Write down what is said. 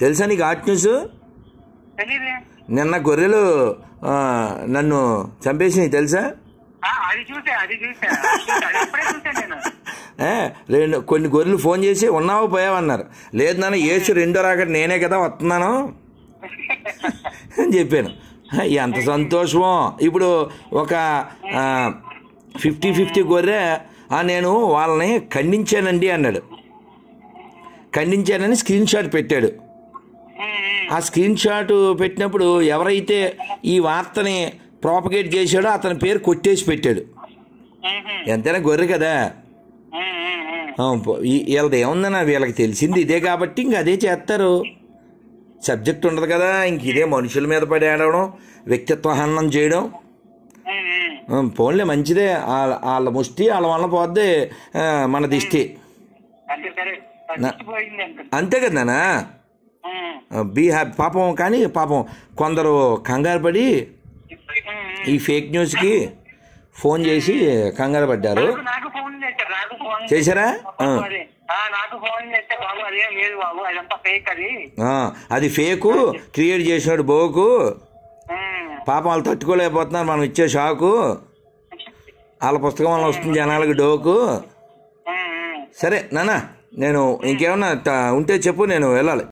తెలుసా నీకు art news తెలీదే నిన్న గొర్రెలు ఆ, నన్ను చంపేసినాయి తెలుసా ఆ, అది చూసా అది చూసా అది చూసా. అది ఎప్పుడే చూసా నేను ఏ, రెండు కొన్ని గొర్రెలు ఫోన్ చేసి ఉన్నావా పోయావన్నారు లేదు నాన్న ఏసు రెండో రాకడ నేనే కదా వస్తున్నాను అని చెప్పాను హ, ఎంత సంతోషమో ఇప్పుడు ఒక ఫిఫ్టీ ఫిఫ్టీ గొర్రె "ఆ, నేను వాళ్ళని ఖండించానండి అన్నాడు ఖండించానని స్క్రీన్ షాట్ పెట్టాడు ఉమ్, ఉమ్. ఆ స్క్రీన్ షాట్ పెట్టినప్పుడు ఎవరైతే ఈ వార్తని ప్రాపగేట్ చేశాడో అతని పేరు కొట్టేసి పెట్టాడు ఉహు. ఎంతైనా గొర్రె కదా ఉమ్, ఉమ్, ఉమ్. ఆ, పో- ఈ- వీళ్ళది ఏముందన్న వీళ్ళకి తెలిసింది ఇదే కాబట్టి ఇంక అదే చేస్తారు సబ్జెక్ట్ ఉండదు కదా ఇంక ఇదే మనుషుల మీద పడి ఆడవడం వ్యక్తిత్వ హననం చేయడం ఉమ్, ఉమ్. ఆ, పోన్లే మంచిదే వాళ్ళ వాళ్ళ ముష్టి వాళ్ళ వల్ల పోద్ది ఆ, మన దిష్టి అంతే సరే తగ్గిపోయింది అంత అంతే కదా నాన్న ఉమ్. బీ హ్యాపీ పాపం కానీ పాపం కొందరు కంగారు పడి ఉమ్, ఉమ్. ఈ ఫేక్ న్యూస్కి ఫోన్ చేసి కంగారు పడ్డారు నాకు- నాకు ఫోన్ చేశారు నాకు ఫోన్ చేశారా? ఆ. బాబు అది ఆ, నాకు ఫోన్ చేస్తే బాబు అదే లేదు బాబు అదంతా ఫేక్ అది ఆ, అది ఫేకు క్రియేట్ చేసినాడు బోకు ఉమ్. పాపం వాళ్ళు తట్టుకోలేకపోతున్నారు మనం ఇచ్చే షాకు వాళ్ళ పుస్తకం వల్ల వస్తుంది జనాలకు డోకు ఉమ్, ఉమ్. సరే నాన్న నేను ఇంకేమన్నా ట- ఉంటే చెప్పు నేను వెళ్ళాలి